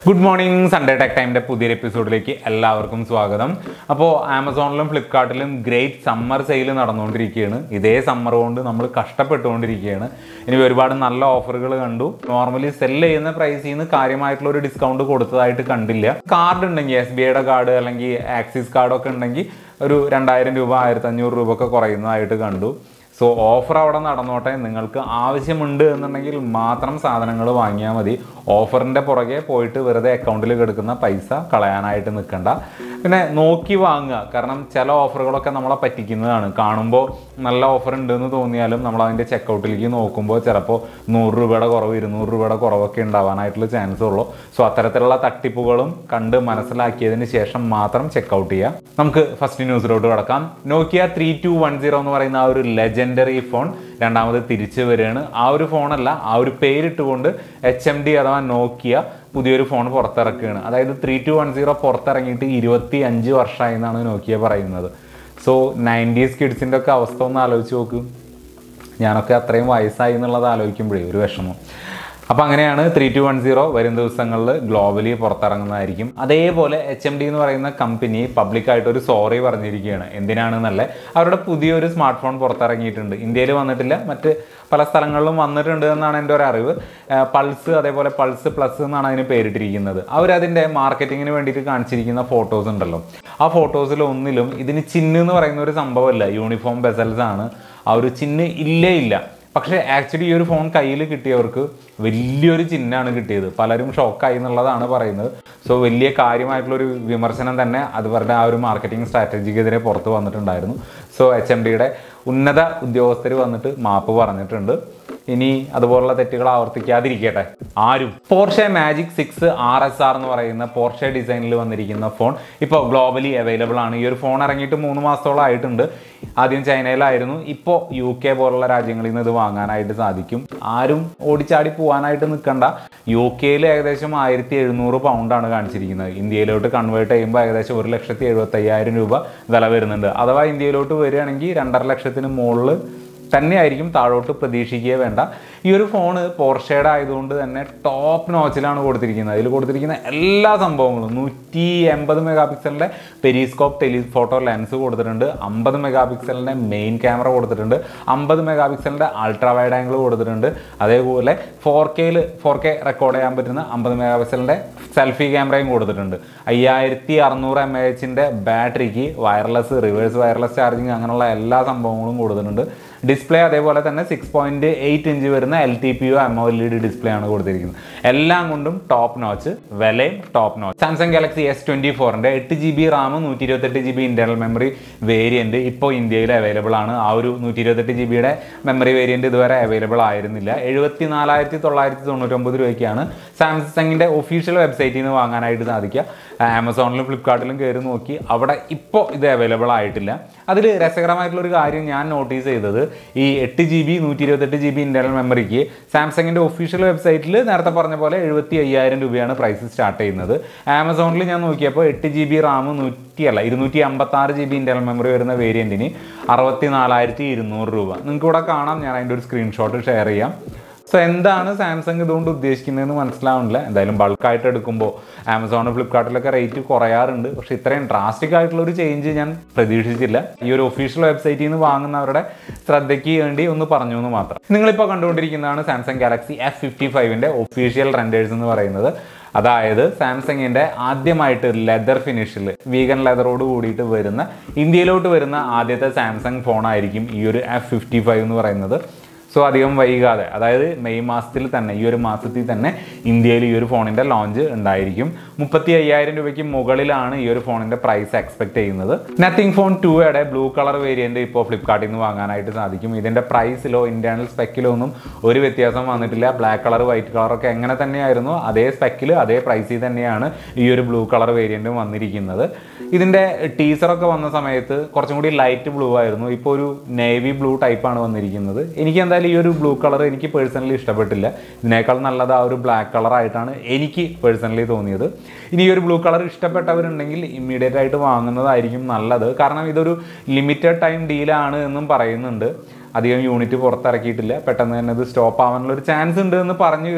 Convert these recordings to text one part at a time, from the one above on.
good morning Sunday tech ടൈമിന്റെ പുതിയൊരു എപ്പിസോഡിലേക്ക് എല്ലാവർക്കും സ്വാഗതം അപ്പോൾ ആമസോണിലും ഫ്ലിപ്കാർട്ടിലും ഗ്രേറ്റ് സമ്മർ സെയിൽ നടന്നുകൊണ്ടിരിക്കുകയാണ് ഇതേ സമ്മർ കൊണ്ട് നമ്മൾ കഷ്ടപ്പെട്ടുകൊണ്ടിരിക്കുകയാണ് ഇനി ഒരുപാട് നല്ല ഓഫറുകൾ കണ്ടു നോർമലി സെല് ചെയ്യുന്ന പ്രൈസിൽ നിന്ന് കാര്യമായിട്ടുള്ള ഒരു ഡിസ്കൗണ്ട് കൊടുത്തതായിട്ട് കണ്ടില്ല കാർഡ് ഉണ്ടെങ്കിൽ എസ് ബി ഐയുടെ കാർഡ് അല്ലെങ്കിൽ ആക്സിസ് കാർഡൊക്കെ ഉണ്ടെങ്കിൽ ഒരു രണ്ടായിരം രൂപ ആയിരത്തി അഞ്ഞൂറ് രൂപ ഒക്കെ കുറയുന്നതായിട്ട് കണ്ടു സോ ഓഫർ അവിടെ നടന്നോട്ടെ നിങ്ങൾക്ക് ആവശ്യമുണ്ട് എന്നുണ്ടെങ്കിൽ മാത്രം സാധനങ്ങൾ വാങ്ങിയാൽ മതി ഓഫറിൻ്റെ പുറകെ പോയിട്ട് വെറുതെ അക്കൗണ്ടിൽ കിടക്കുന്ന പൈസ കളയാനായിട്ട് നിൽക്കണ്ട പിന്നെ നോക്കി വാങ്ങുക കാരണം ചില ഓഫറുകളൊക്കെ നമ്മളെ പറ്റിക്കുന്നതാണ് കാണുമ്പോൾ നല്ല ഓഫർ ഉണ്ടെന്ന് തോന്നിയാലും നമ്മൾ അതിൻ്റെ ചെക്കൗട്ടിലേക്ക് നോക്കുമ്പോൾ ചിലപ്പോൾ നൂറ് രൂപയുടെ കുറവ് ഇരുന്നൂറ് രൂപയുടെ കുറവൊക്കെ ഉണ്ടാവാനായിട്ടുള്ള ചാൻസ് ഉള്ളൂ സോ അത്തരത്തിലുള്ള തട്ടിപ്പുകളും കണ്ട് മനസ്സിലാക്കിയതിന് ശേഷം മാത്രം ചെക്കൗട്ട് ചെയ്യുക നമുക്ക് ഫസ്റ്റ് ന്യൂസിലോട്ട് കിടക്കാം Nokia three two one zero എന്ന് പറയുന്ന ആ ഒരു ലെജൻഡറി ഫോൺ രണ്ടാമത് തിരിച്ചു വരികയാണ് ആ ഒരു ഫോണല്ല ആ ഒരു പേരിട്ടുകൊണ്ട് എച്ച് എം ഡി അഥവാ നോക്കിയ പുതിയൊരു ഫോൺ പുറത്തിറക്കുകയാണ് അതായത് ത്രീ ടു വൺ സീറോ പുറത്തിറങ്ങിയിട്ട് ഇരുപത്തി അഞ്ച് വർഷമായി എന്നാണ് നോക്കിയ പറയുന്നത് സോ നയൻറ്റീസ് കിഡ്സിൻ്റെ ഒക്കെ അവസ്ഥ ഒന്ന് ആലോചിച്ച് നോക്ക് ഞാനൊക്കെ അത്രയും വയസ്സായി എന്നുള്ളത് ആലോചിക്കുമ്പോഴേ ഒരു വിഷമം അപ്പോൾ അങ്ങനെയാണ് ത്രീ ടു വൺ സീറോ വരും ദിവസങ്ങളിൽ ഗ്ലോബലി പുറത്തിറങ്ങുന്നതായിരിക്കും അതേപോലെ എച്ച് എം ഡി എന്ന് പറയുന്ന കമ്പനി പബ്ലിക്കായിട്ട് ഒരു സോറി പറഞ്ഞിരിക്കുകയാണ് എന്തിനാണെന്നല്ലേ അവരുടെ പുതിയൊരു സ്മാർട്ട് ഫോൺ പുറത്തിറങ്ങിയിട്ടുണ്ട് ഇന്ത്യയിൽ വന്നിട്ടില്ല മറ്റ് പല സ്ഥലങ്ങളിലും വന്നിട്ടുണ്ട് എന്നാണ് എൻ്റെ ഒരു അറിവ് പൾസ് അതേപോലെ പൾസ് പ്ലസ് എന്നാണ് അതിന് പേരിട്ടിരിക്കുന്നത് അവരതിൻ്റെ മാർക്കറ്റിങ്ങിന് വേണ്ടിയിട്ട് കാണിച്ചിരിക്കുന്ന ഫോട്ടോസ് ഉണ്ടല്ലോ ആ ഫോട്ടോസിൽ ഒന്നിലും ഇതിന് ചിഹ്നം എന്ന് പറയുന്ന ഒരു സംഭവമല്ല യൂണിഫോം ബെസൽസ് ആണ് ആ ഒരു ചിഹ്നം ഇല്ലേ ഇല്ല പക്ഷേ ആക്ച്വലി ഈ ഒരു ഫോൺ കയ്യിൽ കിട്ടിയവർക്ക് വലിയൊരു ചിഹ്നമാണ് കിട്ടിയത് പലരും ഷോക്കായി എന്നുള്ളതാണ് പറയുന്നത് സോ വലിയ കാര്യമായിട്ടുള്ളൊരു വിമർശനം തന്നെ അതുവരുടെ ആ ഒരു മാർക്കറ്റിംഗ് സ്ട്രാറ്റജിക്കെതിരെ പുറത്ത് വന്നിട്ടുണ്ടായിരുന്നു സോ എച്ച് എം ഡിയുടെ ഉന്നത ഉദ്യോഗസ്ഥർ വന്നിട്ട് മാപ്പ് പറഞ്ഞിട്ടുണ്ട് ഇനി അതുപോലുള്ള തെറ്റുകൾ ആവർത്തിക്കാതിരിക്കട്ടെ ആരും Porsche magic six R S R എന്ന് പറയുന്ന പോർഷെ ഡിസൈനിൽ വന്നിരിക്കുന്ന ഫോൺ ഇപ്പോൾ ഗ്ലോബലി അവൈലബിൾ ആണ് ഈ ഒരു ഫോൺ ഇറങ്ങിയിട്ട് മൂന്ന് മാസത്തോളം ആയിട്ടുണ്ട് ആദ്യം ചൈനയിലായിരുന്നു ഇപ്പോൾ യു കെ പോലുള്ള രാജ്യങ്ങളിൽ നിന്ന് ഇത് വാങ്ങാനായിട്ട് സാധിക്കും ആരും ഓടിച്ചാടി പോകാനായിട്ട് നിൽക്കണ്ട യു കെയിൽ ഏകദേശം ആയിരത്തി എഴുന്നൂറ് പൗണ്ടാണ് കാണിച്ചിരിക്കുന്നത് ഇന്ത്യയിലോട്ട് കൺവേർട്ട് ചെയ്യുമ്പോൾ ഏകദേശം ഒരു ലക്ഷത്തി എഴുപത്തി അയ്യായിരം രൂപ വില വരുന്നുണ്ട് അഥവാ ഇന്ത്യയിലോട്ട് വരികയാണെങ്കിൽ രണ്ടര ലക്ഷത്തിന് മുകളിൽ തന്നെയായിരിക്കും താഴോട്ട് പ്രതീക്ഷിക്കുകയേ വേണ്ട ഈ ഒരു ഫോണ് പോർഷയുടെ ആയതുകൊണ്ട് തന്നെ ടോപ്പ് നോച്ചിലാണ് കൊടുത്തിരിക്കുന്നത് അതിൽ കൊടുത്തിരിക്കുന്ന എല്ലാ സംഭവങ്ങളും നൂറ്റി എൺപത് മെഗാ പിക്സലിൻ്റെ പെരിസ്കോപ്പ് ടെലിഫോട്ടോ ലെൻസ് കൊടുത്തിട്ടുണ്ട് അമ്പത് മെഗാ പിക്സലിൻ്റെ മെയിൻ ക്യാമറ കൊടുത്തിട്ടുണ്ട് അമ്പത് മെഗാ പിക്സലിൻ്റെ അൾട്രാ വൈഡ് ആംഗിൾ കൊടുത്തിട്ടുണ്ട് അതേപോലെ ഫോർ കെയിൽ ഫോർ കെ റെക്കോർഡ് ചെയ്യാൻ പറ്റുന്ന അമ്പത് മെഗാ പിക്സലിൻ്റെ സെൽഫി ക്യാമറയും കൊടുത്തിട്ടുണ്ട് അയ്യായിരത്തി അറുന്നൂറ് എം എ എച്ചിൻ്റെ ബാറ്ററിക്ക് വയർലെസ് റിവേഴ്സ് വയർലെസ് ചാർജിങ് അങ്ങനെയുള്ള എല്ലാ സംഭവങ്ങളും കൊടുത്തിട്ടുണ്ട് ഡിസ്പ്ലേ അതേപോലെ തന്നെ സിക്സ് പോയിന്റ് എയ്റ്റ് ഇഞ്ച് വരുന്ന L T P O M O L E D display ആണ് കൊടുത്തിരിക്കുന്നത് എല്ലാം കൊണ്ടും ടോപ്പ് നോച്ച് വിലയും top notch Samsung Galaxy S twenty ഫോറിന്റെ എട്ട് ജി ബി റാം നൂറ്റി ഇരുപത്തെട്ട് G B internal memory variant ഇപ്പോൾ ഇന്ത്യയിൽ അവൈലബിൾ ആണ് ആ ഒരു നൂറ്റി ഇരുപത്തെട്ട് ജി ബിയുടെ മെമ്മറി വേരിയന്റ് ഇതുവരെ അവൈലബിൾ ആയിരുന്നില്ല എഴുപത്തി നാലായിരത്തി തൊള്ളായിരത്തി തൊണ്ണൂറ്റൊമ്പത് രൂപയ്ക്കാണ് സാംസങ്ങിന്റെ ഒഫീഷ്യൽ വെബ്സൈറ്റിൽ നിന്ന് വാങ്ങാനായിട്ട് സാധിക്കുക ആമസോണിലും ഫ്ലിപ്കാർട്ടിലും കയറി നോക്കി അവിടെ ഇപ്പോൾ ഇത് അവൈലബിൾ ആയിട്ടില്ല അതിൽ രസകരമായിട്ടുള്ള ഒരു കാര്യം ഞാൻ നോട്ടീസ് ചെയ്തത് ഈ എട്ട് ജി ബി നൂറ്റി ഇരുപത്തെട്ട് ജി ബി ഇന്റർണൽ മെമ്മറിക്ക് സാംസങ്ങിന്റെ ഒഫീഷ്യൽ വെബ്സൈറ്റിൽ നേരത്തെ പറഞ്ഞ പോലെ എഴുപത്തി അയ്യായിരം രൂപയാണ് പ്രൈസ് സ്റ്റാർട്ട് ചെയ്യുന്നത് ആമസോണിൽ ഞാൻ നോക്കിയപ്പോൾ എട്ട് ജി ബി റാം നൂറ്റി അല്ല ഇരുന്നൂറ്റി അമ്പത്തി ആറ് ജി ബി ഇന്റർണൽ മെമ്മറി വരുന്ന വേരിയന്റിന് അറുപത്തി നാലായിരത്തി ഇരുന്നൂറ് രൂപ നിങ്ങൾക്ക് ഇവിടെ കാണാം ഞാൻ അതിൻ്റെ ഒരു സ്ക്രീൻഷോട്ട് ഷെയർ ചെയ്യാം സോ എന്താണ് സാംസങ് ഇതുകൊണ്ട് ഉദ്ദേശിക്കുന്നതെന്ന് മനസ്സിലാവുന്നില്ല എന്തായാലും ബൾക്കായിട്ട് എടുക്കുമ്പോൾ ആമസോൺ ഫ്ലിപ്കാർട്ടിലൊക്കെ റേറ്റ് കുറയാറുണ്ട് പക്ഷെ ഇത്രയും ഡ്രാസ്റ്റിക് ആയിട്ടുള്ള ഒരു ചേഞ്ച് ഞാൻ പ്രതീക്ഷിച്ചില്ല ഈ ഒരു ഒഫീഷ്യൽ വെബ്സൈറ്റിൽ നിന്ന് വാങ്ങുന്നവരുടെ ശ്രദ്ധയ്ക്ക് വേണ്ടി ഒന്ന് പറഞ്ഞു എന്ന് മാത്രം നിങ്ങളിപ്പോൾ കണ്ടുകൊണ്ടിരിക്കുന്നതാണ് സാംസങ് ഗാലക്സി എഫ് ഫിഫ്റ്റി ഫൈവിൻ്റെ ഒഫീഷ്യൽ റെൻഡേഴ്സ് എന്ന് പറയുന്നത് അതായത് സാംസങ്ങിന്റെ ആദ്യമായിട്ട് ലെതർ ഫിനിഷിൽ വീഗൻ ലെതറോട് കൂടിയിട്ട് വരുന്ന ഇന്ത്യയിലോട്ട് വരുന്ന ആദ്യത്തെ സാംസങ് ഫോണായിരിക്കും ഈ ഒരു എഫ് ഫിഫ്റ്റി ഫൈവ് എന്ന് പറയുന്നത് സോ അധികം വൈകാതെ അതായത് മെയ് മാസത്തിൽ തന്നെ ഈ ഒരു മാസത്തിൽ തന്നെ ഇന്ത്യയിൽ ഈ ഒരു ഫോണിൻ്റെ ലോഞ്ച് ഉണ്ടായിരിക്കും മുപ്പത്തി അയ്യായിരം രൂപയ്ക്ക് മുകളിലാണ് ഈ ഒരു ഫോണിൻ്റെ പ്രൈസ് എക്സ്പെക്ട് ചെയ്യുന്നത് നത്തിങ് ഫോൺ ടുയുടെ ബ്ലൂ കളർ വേരിയൻറ്റ് ഇപ്പോൾ ഫ്ലിപ്കാർട്ടിൽ നിന്ന് വാങ്ങാനായിട്ട് സാധിക്കും ഇതിൻ്റെ പ്രൈസിലോ ഇൻറ്റേർണൽ സ്പെക്കിലോ ഒന്നും ഒരു വ്യത്യാസം വന്നിട്ടില്ല ബ്ലാക്ക് കളർ വൈറ്റ് കളറൊക്കെ എങ്ങനെ തന്നെയായിരുന്നു അതേ സ്പെക്കിൽ അതേ പ്രൈസിൽ തന്നെയാണ് ഈ ഒരു ബ്ലൂ കളർ വേരിയൻറ്റും വന്നിരിക്കുന്നത് ഇതിൻ്റെ ടീസറൊക്കെ വന്ന സമയത്ത് കുറച്ചും കൂടി ലൈറ്റ് ബ്ലൂ ആയിരുന്നു ഇപ്പോൾ ഒരു നേവി ബ്ലൂ ടൈപ്പാണ് വന്നിരിക്കുന്നത് എനിക്ക് എന്തായാലും ഈ ഒരു ബ്ലൂ കളർ എനിക്ക് പേഴ്സണലി ഇഷ്ടപ്പെട്ടില്ല ഇതിനേക്കാൾ നല്ലത് ആ ഒരു ബ്ലാക്ക് കളർ ആയിട്ടാണ് എനിക്ക് പേഴ്സണലി തോന്നിയത് ഇനി ഈ ഒരു ബ്ലൂ കളർ ഇഷ്ടപ്പെട്ടവരുണ്ടെങ്കിൽ ഇമ്മീഡിയറ്റ് ആയിട്ട് വാങ്ങുന്നതായിരിക്കും നല്ലത് കാരണം ഇതൊരു ലിമിറ്റഡ് ടൈം ഡീലാണ് എന്നും പറയുന്നുണ്ട് അധികം യൂണിറ്റ് പുറത്തിറക്കിയിട്ടില്ല പെട്ടെന്ന് തന്നെ ഇത് സ്റ്റോപ്പ് ആവാനുള്ള ഒരു ചാൻസ് ഉണ്ട് എന്ന് പറഞ്ഞു കേൾക്കുന്നു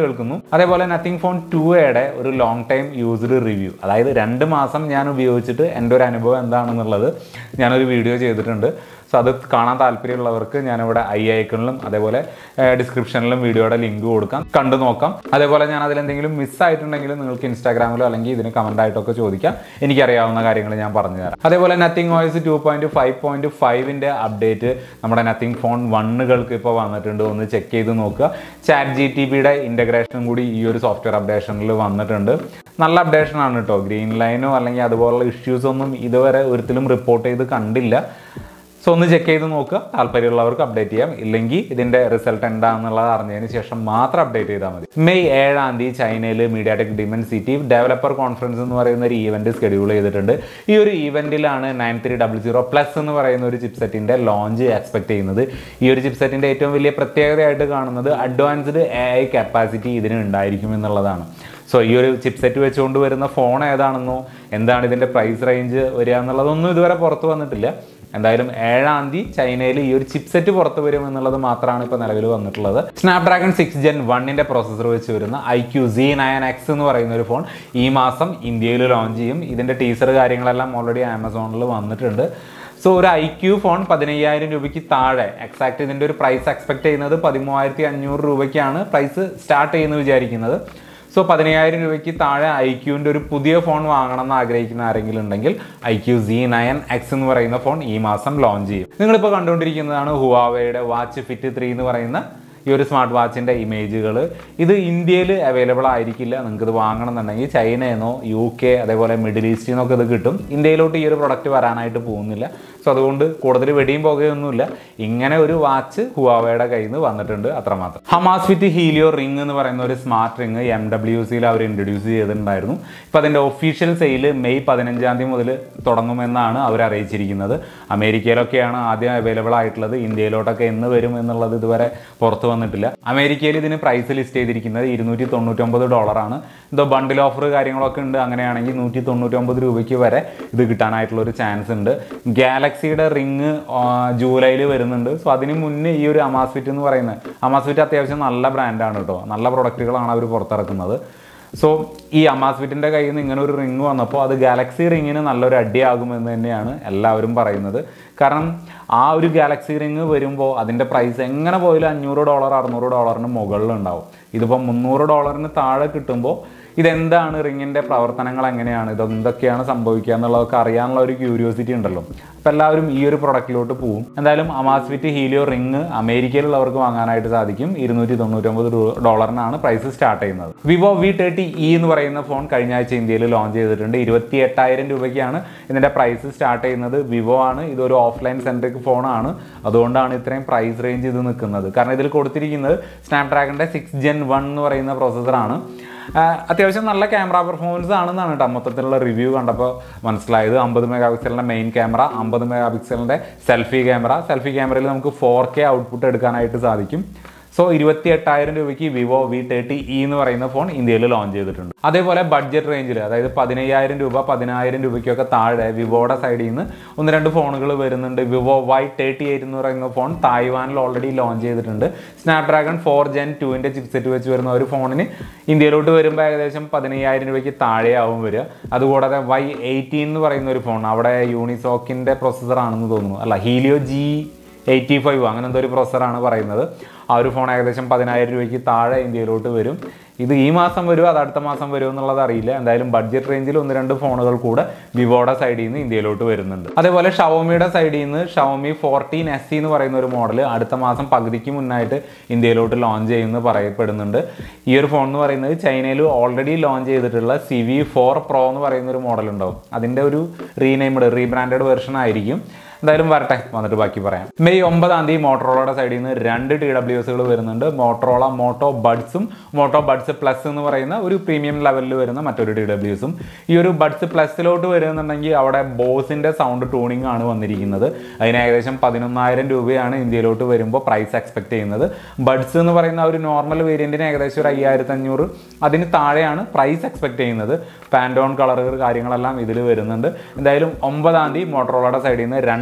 അതേപോലെ നത്തിങ് ഫോൺ ടു എയുടെ ഒരു ലോങ് ടൈം യൂസ്ഡ് റിവ്യൂ അതായത് രണ്ട് മാസം ഞാൻ ഉപയോഗിച്ചിട്ട് എൻ്റെ ഒരു അനുഭവം എന്താണെന്നുള്ളത് ഞാനൊരു വീഡിയോ ചെയ്തിട്ടുണ്ട് സോ അത് കാണാൻ താല്പര്യമുള്ളവർക്ക് ഞാനിവിടെ ഐ ഐക്കണിലും അതേപോലെ ഡിസ്ക്രിപ്ഷനിലും വീഡിയോയുടെ ലിങ്ക് കൊടുക്കാം കണ്ടു നോക്കാം അതേപോലെ ഞാൻ അതിലെന്തെങ്കിലും മിസ്സായിട്ടുണ്ടെങ്കിൽ നിങ്ങൾക്ക് ഇൻസ്റ്റാഗ്രാമിലോ അല്ലെങ്കിൽ ഇതിന് കമൻ്റ് ആയിട്ടൊക്കെ ചോദിക്കാം എനിക്കറിയാവുന്ന കാര്യങ്ങൾ ഞാൻ പറഞ്ഞു തരാം അതേപോലെ Nothing voice two point five point ഫൈവിൻ്റെ അപ്ഡേറ്റ് നമ്മുടെ നത്തിങ് ഫോൺ വണ്ണുകൾക്ക് ഇപ്പോൾ വന്നിട്ടുണ്ട് ഒന്ന് ചെക്ക് ചെയ്ത് നോക്കുക ചാറ്റ് ജി ടി ബിയുടെ ഇൻ്റഗ്രേഷനും കൂടി ഈ ഒരു സോഫ്റ്റ്വെയർ അപ്ഡേഷനിൽ വന്നിട്ടുണ്ട് നല്ല അപ്ഡേഷൻ ആണ് കേട്ടോ ഗ്രീൻ ലൈനോ അല്ലെങ്കിൽ അതുപോലുള്ള ഇഷ്യൂസ് ഒന്നും ഇതുവരെ ഒരിക്കലും റിപ്പോർട്ട് ചെയ്ത് കണ്ടില്ല സോ ഒന്ന് ചെക്ക് ചെയ്ത് നോക്കുക താല്പര്യമുള്ളവർക്ക് അപ്ഡേറ്റ് ചെയ്യാം ഇല്ലെങ്കിൽ ഇതിന്റെ റിസൾട്ട് എന്താണെന്നുള്ളത് അറിഞ്ഞതിന് ശേഷം മാത്രം അപ്ഡേറ്റ് ചെയ്താൽ മതി മെയ് ഏഴാം തീയതി ചൈനയിൽ MediaTek Dimensity developer conference എന്ന് പറയുന്ന ഒരു ഈവന്റ് സ്കെഡ്യൂൾ ചെയ്തിട്ടുണ്ട് ഈ ഒരു ഈവന്റിലാണ് nine three double zero plus എന്ന് പറയുന്ന ഒരു ചിപ്സെറ്റിന്റെ ലോഞ്ച് എക്സ്പെക്ട് ചെയ്യുന്നത് ഈ ഒരു ചിപ്സെറ്റിന്റെ ഏറ്റവും വലിയ പ്രത്യേകതയായിട്ട് കാണുന്നത് അഡ്വാൻസ്ഡ് എ ഐ കപ്പാസിറ്റി ഇതിന് ഉണ്ടായിരിക്കും എന്നുള്ളതാണ് സോ ഈ ഒരു ചിപ്സെറ്റ് വെച്ചുകൊണ്ട് വരുന്ന ഫോൺ ഏതാണെന്നോ എന്താണ് ഇതിന്റെ പ്രൈസ് റേഞ്ച് വരിക എന്നുള്ളതൊന്നും ഇതുവരെ പുറത്ത് വന്നിട്ടില്ല എന്തായാലും ഏഴാം തീയതി ചൈനയിൽ ഈ ഒരു ചിപ്സെറ്റ് പുറത്ത് വരും എന്നുള്ളത് മാത്രമാണ് ഇപ്പോൾ നിലവിൽ വന്നിട്ടുള്ളത് സ്നാപ്ഡ്രാഗൺ സിക്സ് ജെൻ വണ്ണിന്റെ പ്രോസസ്സർ വെച്ച് വരുന്ന I Q C nine X എന്ന് പറയുന്ന ഒരു ഫോൺ ഈ മാസം ഇന്ത്യയിൽ ലോഞ്ച് ചെയ്യും ഇതിന്റെ ടീസർ കാര്യങ്ങളെല്ലാം ഓൾറെഡി ആമസോണിൽ വന്നിട്ടുണ്ട് സോ ഒരു ഐ ക്യു ഫോൺ പതിനയ്യായിരം രൂപയ്ക്ക് താഴെ എക്സാക്ട് ഇതിന്റെ ഒരു പ്രൈസ് എക്സ്പെക്ട് ചെയ്യുന്നത് പതിമൂവായിരത്തി അഞ്ഞൂറ് രൂപയ്ക്കാണ് പ്രൈസ് സ്റ്റാർട്ട് ചെയ്യുന്നത് വിചാരിക്കുന്നത് സോ പതിനയ്യായിരം രൂപയ്ക്ക് താഴെ ഐ ക്യൂവിൻ്റെ ഒരു പുതിയ ഫോൺ വാങ്ങണം എന്ന് ആഗ്രഹിക്കുന്ന ആരെങ്കിലും ഉണ്ടെങ്കിൽ I Q C nine X എന്ന് പറയുന്ന ഫോൺ ഈ മാസം ലോഞ്ച് ചെയ്യും നിങ്ങളിപ്പോൾ കണ്ടുകൊണ്ടിരിക്കുന്നതാണ് ഹുവാവയുടെ വാച്ച് ഫിറ്റ് ത്രീ എന്ന് പറയുന്ന ഈ ഒരു സ്മാർട്ട് വാച്ചിൻ്റെ ഇമേജുകൾ ഇത് ഇന്ത്യയിൽ അവൈലബിൾ ആയിരിക്കില്ല നിങ്ങൾക്ക് ഇത് വാങ്ങണം എന്നുണ്ടെങ്കിൽ ചൈനയെന്നോ യു കെ അതേപോലെ മിഡിൽ ഈസ്റ്റിൽ നിന്നൊക്കെ ഇത് കിട്ടും ഇന്ത്യയിലോട്ട് ഈ ഒരു പ്രൊഡക്റ്റ് വരാനായിട്ട് പോകുന്നില്ല സോ അതുകൊണ്ട് കൂടുതൽ വെടിയും പോകുകയൊന്നുമില്ല ഇങ്ങനെ ഒരു വാച്ച് ഹുവാവയുടെ കയ്യിൽ നിന്ന് വന്നിട്ടുണ്ട് അത്രമാത്രം ഹമാസ് വിത്ത് ഹീലിയോ റിംഗ് എന്ന് പറയുന്ന ഒരു സ്മാർട്ട് റിംഗ് എം ഡബ്ല്യു സിയിൽ അവർ ഇൻട്രൊഡ്യൂസ് ചെയ്തിട്ടുണ്ടായിരുന്നു ഇപ്പം അതിൻ്റെ ഒഫീഷ്യൽ സെയിൽ മെയ് പതിനഞ്ചാം തീയതി മുതൽ തുടങ്ങുമെന്നാണ് അവർ അറിയിച്ചിരിക്കുന്നത് അമേരിക്കയിലൊക്കെയാണ് ആദ്യം അവൈലബിൾ ആയിട്ടുള്ളത് ഇന്ത്യയിലോട്ടൊക്കെ എന്ന് വരും എന്നുള്ളത് ഇതുവരെ പുറത്തു വന്നിട്ടില്ല അമേരിക്കയിൽ ഇതിന് പ്രൈസ് ലിസ്റ്റ് ചെയ്തിരിക്കുന്നത് ഇരുന്നൂറ്റി തൊണ്ണൂറ്റൊമ്പത് ഡോളറാണ് എന്തോ ബണ്ടിൽ ഓഫർ കാര്യങ്ങളൊക്കെ ഉണ്ട് അങ്ങനെയാണെങ്കിൽ നൂറ്റി തൊണ്ണൂറ്റൊമ്പത് രൂപയ്ക്ക് വരെ ഇത് കിട്ടാനായിട്ടുള്ള ഒരു ചാൻസ് ഉണ്ട് ഗാലക്സിയുടെ റിങ് ജൂലൈയിൽ വരുന്നുണ്ട് സോ അതിന് മുന്നേ ഈ ഒരു അമാസ്ഫിറ്റ് എന്ന് പറയുന്നത് അമാസ്ഫിറ്റ് അത്യാവശ്യം നല്ല ബ്രാൻഡാണ് കേട്ടോ നല്ല പ്രൊഡക്റ്റുകളാണ് അവർ പുറത്തിറക്കുന്നത് സോ ഈ അമാസ്ഫിറ്റിൻ്റെ കയ്യിൽ നിന്ന് ഇങ്ങനെ ഒരു റിങ് വന്നപ്പോൾ അത് ഗാലക്സി റിങ്ങിന് നല്ലൊരു അടിയാകുമെന്ന് തന്നെയാണ് എല്ലാവരും പറയുന്നത് കാരണം ആ ഒരു ഗാലക്സി റിങ് വരുമ്പോൾ അതിൻ്റെ പ്രൈസ് എങ്ങനെ പോയാലും അഞ്ഞൂറ് ഡോളർ അറുന്നൂറ് ഡോളറിന് മുകളിലുണ്ടാവും ഇതിപ്പോൾ മുന്നൂറ് ഡോളറിന് താഴെ കിട്ടുമ്പോൾ ഇതെന്താണ് റിങ്ങിൻ്റെ പ്രവർത്തനങ്ങൾ എങ്ങനെയാണ് ഇത് എന്തൊക്കെയാണ് സംഭവിക്കുക എന്നുള്ളതൊക്കെ അറിയാനുള്ള ഒരു ക്യൂരിയോസിറ്റി ഉണ്ടല്ലോ അപ്പോൾ എല്ലാവരും ഈ ഒരു പ്രൊഡക്റ്റിലോട്ട് പോകും എന്തായാലും അമാസ്ഫിറ്റ് ഹീലിയോ റിങ് അമേരിക്കയിലുള്ളവർക്ക് വാങ്ങാനായിട്ട് സാധിക്കും ഇരുന്നൂറ്റി തൊണ്ണൂറ്റൊമ്പത് ഡോളറിനാണ് പ്രൈസ് സ്റ്റാർട്ട് ചെയ്യുന്നത് വിവോ വി തേർട്ടി ഇ എന്ന് പറയുന്ന ഫോൺ കഴിഞ്ഞ ആഴ്ച ഇന്ത്യയിൽ ലോഞ്ച് ചെയ്തിട്ടുണ്ട് ഇരുപത്തി എട്ടായിരം രൂപയ്ക്കാണ് ഇതിൻ്റെ പ്രൈസ് സ്റ്റാർട്ട് ചെയ്യുന്നത് വിവോ ആണ് ഇതൊരു ഓഫ്ലൈൻ സെൻട്രിക് ഫോണാണ് അതുകൊണ്ടാണ് ഇത്രയും പ്രൈസ് റേഞ്ച് ഇത് നിൽക്കുന്നത് കാരണം ഇതിൽ കൊടുത്തിരിക്കുന്നത് സ്നാപ്ഡ്രാഗണിൻ്റെ സിക്സ് ജെൻ വൺ എന്ന് പറയുന്ന പ്രോസസ്സറാണ് അത്യാവശ്യം നല്ല ക്യാമറ പെർഫോമൻസ് ആണെന്നാണ് കേട്ടോ മൊത്തത്തിലുള്ള റിവ്യൂ കണ്ടപ്പോൾ മനസ്സിലായത് അമ്പത് മെഗാ പിക്സലിൻ്റെ മെയിൻ ക്യാമറ അമ്പത് മെഗാ പിക്സലിൻ്റെ സെൽഫി ക്യാമറ സെൽഫി ക്യാമറയിൽ നമുക്ക് ഫോർ കെ ഔട്ട്പുട്ട് എടുക്കാനായിട്ട് സാധിക്കും സോ ഇരുപത്തി എട്ടായിരം രൂപയ്ക്ക് വിവോ വി തേർട്ടി ഇ എന്ന് പറയുന്ന ഫോൺ ഇന്ത്യയിൽ ലോഞ്ച് ചെയ്തിട്ടുണ്ട് അതേപോലെ ബഡ്ജറ്റ് റേഞ്ചിൽ അതായത് പതിനയ്യായിരം രൂപ പതിനായിരം രൂപയ്ക്കൊക്കെ താഴെ വിവോയുടെ സൈഡിൽ നിന്ന് ഒന്ന് രണ്ട് ഫോണുകൾ വരുന്നുണ്ട് വിവോ വൈ തേർട്ടി എയ്റ്റ് എന്ന് പറയുന്ന ഫോൺ തായ്വാനിൽ ഓൾറെഡി ലോഞ്ച് ചെയ്തിട്ടുണ്ട് സ്നാപ്ഡ്രാഗൺ ഫോർ ജെൻ ടുവിൻ്റെ ചിപ്സെറ്റ് വെച്ച് വരുന്ന ഒരു ഫോണിന് ഇന്ത്യയിലോട്ട് വരുമ്പോൾ ഏകദേശം പതിനയ്യായിരം രൂപയ്ക്ക് താഴെയാവും വരിക അതുകൂടാതെ വൈ എയ്റ്റീൻ എന്ന് പറയുന്ന ഒരു ഫോൺ അവിടെ യൂണിസോക്കിൻ്റെ പ്രൊസസ്സറാണെന്ന് തോന്നുന്നു അല്ല ഹീലിയോ ജി എയ്റ്റി ഫൈവ് അങ്ങനെ എന്തോ ഒരു പ്രൊസസ്സറാണ് പറയുന്നത് ആ ഒരു ഫോൺ ഏകദേശം പതിനായിരം രൂപയ്ക്ക് താഴെ ഇന്ത്യയിലോട്ട് വരും ഇത് ഈ മാസം വരുമോ അത് അടുത്ത മാസം വരുമോ എന്നുള്ളത് അറിയില്ല എന്തായാലും ബഡ്ജറ്റ് റേഞ്ചിൽ ഒന്ന് രണ്ട് ഫോണുകൾ കൂടെ വിവോയുടെ സൈഡിൽ നിന്ന് ഇന്ത്യയിലോട്ട് വരുന്നുണ്ട് അതേപോലെ ഷവോമിയുടെ സൈഡിൽ നിന്ന് ഷവോമി ഫോർട്ടീൻ എസ് സി എന്ന് പറയുന്ന ഒരു മോഡൽ അടുത്ത മാസം പകുതിക്ക് മുന്നായിട്ട് ഇന്ത്യയിലോട്ട് ലോഞ്ച് ചെയ്യുമെന്ന് പറയപ്പെടുന്നുണ്ട് ഈ ഒരു ഫോൺ എന്ന് പറയുന്നത് ചൈനയിൽ ഓൾറെഡി ലോഞ്ച് ചെയ്തിട്ടുള്ള സി വി ഫോർ പ്രോ എന്ന് പറയുന്ന ഒരു മോഡൽ ഉണ്ടാവും അതിൻ്റെ ഒരു റീനെയിംഡ് റീബ്രാൻഡഡ് വെർഷൻ ആയിരിക്കും എന്തായാലും വരട്ടെ വന്നിട്ട് ബാക്കി പറയാം മെയ് ഒമ്പതാം തീയതി മോട്ടറോളയുടെ സൈഡിൽ നിന്ന് രണ്ട് ടി ഡബ്ല്യു എസുകൾ വരുന്നുണ്ട് മോട്ടറോള മോട്ടോ ബഡ്സും മോട്ടോ ബഡ്സ് പ്ലസ് എന്ന് പറയുന്ന ഒരു പ്രീമിയം ലെവലിൽ വരുന്ന മറ്റൊരു ടി ഡബ്ല്യു എസും ഈ ഒരു ബഡ്സ് പ്ലസിലോട്ട് വരുന്നുണ്ടെങ്കിൽ അവിടെ ബോസിന്റെ സൗണ്ട് ട്യൂണിംഗ് ആണ് വന്നിരിക്കുന്നത് അതിന് ഏകദേശം പതിനൊന്നായിരം രൂപയാണ് ഇന്ത്യയിലോട്ട് വരുമ്പോൾ പ്രൈസ് എക്സ്പെക്ട് ചെയ്യുന്നത് ബഡ്സ് എന്ന് പറയുന്ന ഒരു നോർമൽ വേരിയന്റിന് ഏകദേശം ഒരു അയ്യായിരത്തി അഞ്ഞൂറ് അതിന് താഴെയാണ് പ്രൈസ് എക്സ്പെക്ട് ചെയ്യുന്നത് പാൻഡോൺ കളറുകൾ കാര്യങ്ങളെല്ലാം ഇതിൽ വരുന്നുണ്ട് എന്തായാലും ഒമ്പതാം തീയതി മോട്ടറോളയുടെ സൈഡിൽ നിന്ന് രണ്ട്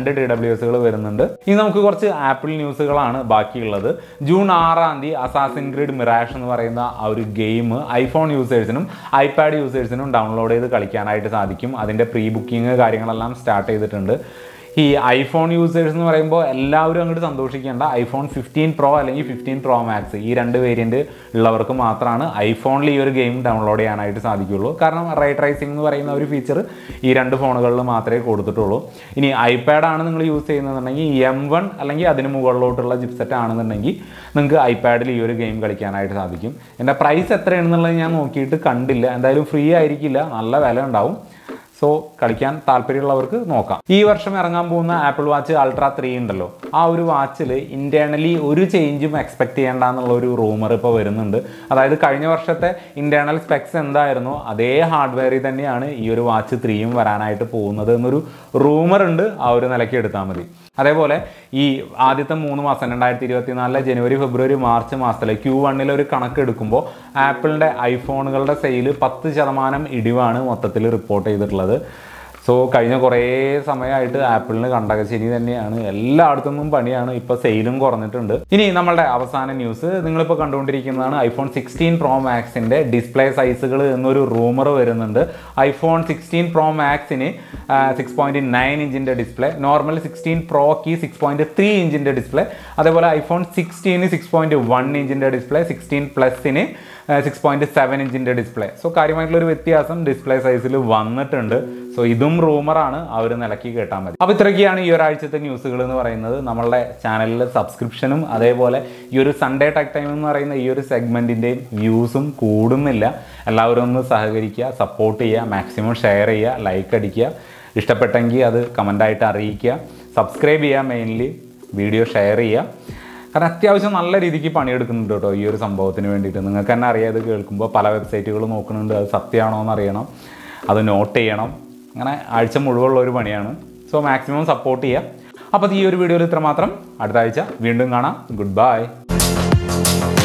ടി ഡബ്ല്യു എസുകൾ വരുന്നുണ്ട് ഇനി നമുക്ക് കുറച്ച് ആപ്പിൾ ന്യൂസുകളാണ് ബാക്കിയുള്ളത് ജൂൺ ആറാം തീയതി അസാസിൻ ഗ്രിഡ് മിറാഷ് എന്ന് പറയുന്ന ആ ഒരു ഗെയിം ഐഫോൺ യൂസേഴ്സിനും ഐപാഡ് യൂസേഴ്സിനും ഡൗൺലോഡ് ചെയ്ത് കളിക്കാനായിട്ട് സാധിക്കും അതിൻ്റെ പ്രീ ബുക്കിംഗ് കാര്യങ്ങളെല്ലാം സ്റ്റാർട്ട് ചെയ്തിട്ടുണ്ട് ഈ ഐഫോൺ യൂസേഴ്സ് എന്ന് പറയുമ്പോൾ എല്ലാവരും അങ്ങോട്ട് സന്തോഷിക്കേണ്ട ഐഫോൺ ഫിഫ്റ്റീൻ പ്രോ അല്ലെങ്കിൽ ഫിഫ്റ്റീൻ പ്രോ മാക്സ് ഈ രണ്ട് വേരിയൻറ്റ് ഉള്ളവർക്ക് മാത്രമാണ് ഐഫോണിൽ ഈ ഒരു ഗെയിം ഡൗൺലോഡ് ചെയ്യാനായിട്ട് സാധിക്കുള്ളൂ കാരണം റേ ട്രേസിംഗ് എന്ന് പറയുന്ന ഒരു ഫീച്ചർ ഈ രണ്ട് ഫോണുകളിൽ മാത്രമേ കൊടുത്തിട്ടുള്ളൂ ഇനി ഐപാഡാണ് നിങ്ങൾ യൂസ് ചെയ്യുന്നതെന്നുണ്ടെങ്കിൽ എം വൺ അല്ലെങ്കിൽ അതിന് മുകളിലോട്ടുള്ള ജിപ്സെറ്റ് ആണെന്നുണ്ടെങ്കിൽ നിങ്ങൾക്ക് ഐപാഡിൽ ഈ ഒരു ഗെയിം കളിക്കാനായിട്ട് സാധിക്കും എൻ്റെ പ്രൈസ് എത്രയാണെന്നുള്ളത് ഞാൻ നോക്കിയിട്ട് കണ്ടില്ല എന്തായാലും ഫ്രീ ആയിരിക്കില്ല നല്ല വില ഉണ്ടാവും സോ കളിക്കാൻ താല്പര്യമുള്ളവർക്ക് നോക്കാം ഈ വർഷം ഇറങ്ങാൻ പോകുന്ന ആപ്പിൾ വാച്ച് അൾട്ര ത്രീ ഉണ്ടല്ലോ ആ ഒരു വാച്ചിൽ ഇന്റേണലി ഒരു ചേഞ്ചും എക്സ്പെക്ട് ചെയ്യേണ്ട എന്നുള്ള ഒരു റൂമർ ഇപ്പോൾ വരുന്നുണ്ട് അതായത് കഴിഞ്ഞ വർഷത്തെ ഇന്റേണൽ സ്പെക്സ് എന്തായിരുന്നോ അതേ ഹാർഡ്വെയറിൽ തന്നെയാണ് ഈ ഒരു വാച്ച് ത്രീയും വരാനായിട്ട് പോകുന്നത് എന്നൊരു റൂമർ ഉണ്ട് ആ ഒരു നിലയ്ക്ക് എടുത്താൽ മതി അതേപോലെ ഈ ആദ്യത്തെ മൂന്ന് മാസം രണ്ടായിരത്തി ഇരുപത്തിനാലിലെ ജനുവരി ഫെബ്രുവരി മാർച്ച് മാസത്തിലെ ക്യൂ വണ്ണിലെ ഒരു കണക്ക് എടുക്കുമ്പോൾ ആപ്പിളിൻ്റെ ഐഫോണുകളുടെ സെയിൽ പത്ത് ശതമാനം ഇടിവാണ് മൊത്തത്തിൽ റിപ്പോർട്ട് ചെയ്തിട്ടുള്ളത് സോ കഴിഞ്ഞ കുറേ സമയമായിട്ട് ആപ്പിളിന് കണ്ടകശനി തന്നെയാണ് എല്ലായിടത്തു നിന്നും പണിയാണ് ഇപ്പോൾ സെയിലും കുറഞ്ഞിട്ടുണ്ട് ഇനി നമ്മളുടെ അവസാന ന്യൂസ് നിങ്ങളിപ്പോൾ കണ്ടുകൊണ്ടിരിക്കുന്നതാണ് ഐഫോൺ സിക്സ്റ്റീൻ പ്രോ മാക്സിൻ്റെ ഡിസ്പ്ലേ സൈസുകൾ എന്നൊരു റൂമർ വരുന്നുണ്ട് ഐഫോൺ സിക്സ്റ്റീൻ പ്രോ മാക്സിന് സിക്സ് പോയിൻറ്റ് നയൻ ഇഞ്ചിൻ്റെ ഡിസ്പ്ലേ നോർമൽ സിക്സ്റ്റീൻ പ്രോക്ക് സിക്സ് പോയിൻറ്റ് ത്രീ ഇഞ്ചിൻ്റെ ഡിസ്പ്ലേ അതേപോലെ ഐഫോൺ സിക്സ്റ്റീന് സിക്സ് പോയിൻറ്റ് വൺ ഇഞ്ചിൻ്റെ ഡിസ്പ്ലേ സിക്സ്റ്റീൻ പ്ലസിന് സിക്സ് പോയിൻറ്റ് സെവൻ ഇഞ്ചിൻ്റെ ഡിസ്പ്ലേ സോ കാര്യമായിട്ടുള്ള ഒരു വ്യത്യാസം ഡിസ്പ്ലേ സൈസിൽ വന്നിട്ടുണ്ട് സോ ഇതും റൂമറാണ് ആ ഒരു നിലയ്ക്ക് കേട്ടാൽ മതി അപ്പോൾ ഇത്രയൊക്കെയാണ് ഈ ഒരാഴ്ചത്തെ ന്യൂസുകൾ എന്ന് പറയുന്നത് നമ്മളുടെ ചാനലിലെ സബ്സ്ക്രിപ്ഷനും അതേപോലെ ഈ ഒരു സൺഡേ ടെക് ടൈം എന്ന് പറയുന്ന ഈ ഒരു സെഗ്മെൻറ്റിൻ്റെയും വ്യൂസും കൂടുന്നില്ല എല്ലാവരും ഒന്ന് സഹകരിക്കുക സപ്പോർട്ട് ചെയ്യുക മാക്സിമം ഷെയർ ചെയ്യുക ലൈക്ക് അടിക്കുക ഇഷ്ടപ്പെട്ടെങ്കിൽ അത് കമൻ്റായിട്ട് അറിയിക്കുക സബ്സ്ക്രൈബ് ചെയ്യുക മെയിൻലി വീഡിയോ ഷെയർ ചെയ്യുക കാരണം അത്യാവശ്യം നല്ല രീതിക്ക് പണിയെടുക്കുന്നുണ്ട് കേട്ടോ ഈ ഒരു സംഭവത്തിന് വേണ്ടിയിട്ട് നിങ്ങൾക്ക് തന്നെ അറിയാം ഇത് കേൾക്കുമ്പോൾ പല വെബ്സൈറ്റുകൾ നോക്കുന്നുണ്ട് അത് സത്യമാണോ എന്ന് അറിയണം അത് നോട്ട് ചെയ്യണം അങ്ങനെ ആഴ്ച മുഴുവനുള്ള ഒരു പണിയാണ് സോ മാക്സിമം സപ്പോർട്ട് ചെയ്യുക അപ്പോൾ ഈ ഒരു വീഡിയോയിൽ ഇത്ര മാത്രം അടുത്ത ആഴ്ച വീണ്ടും കാണാം ഗുഡ് ബൈ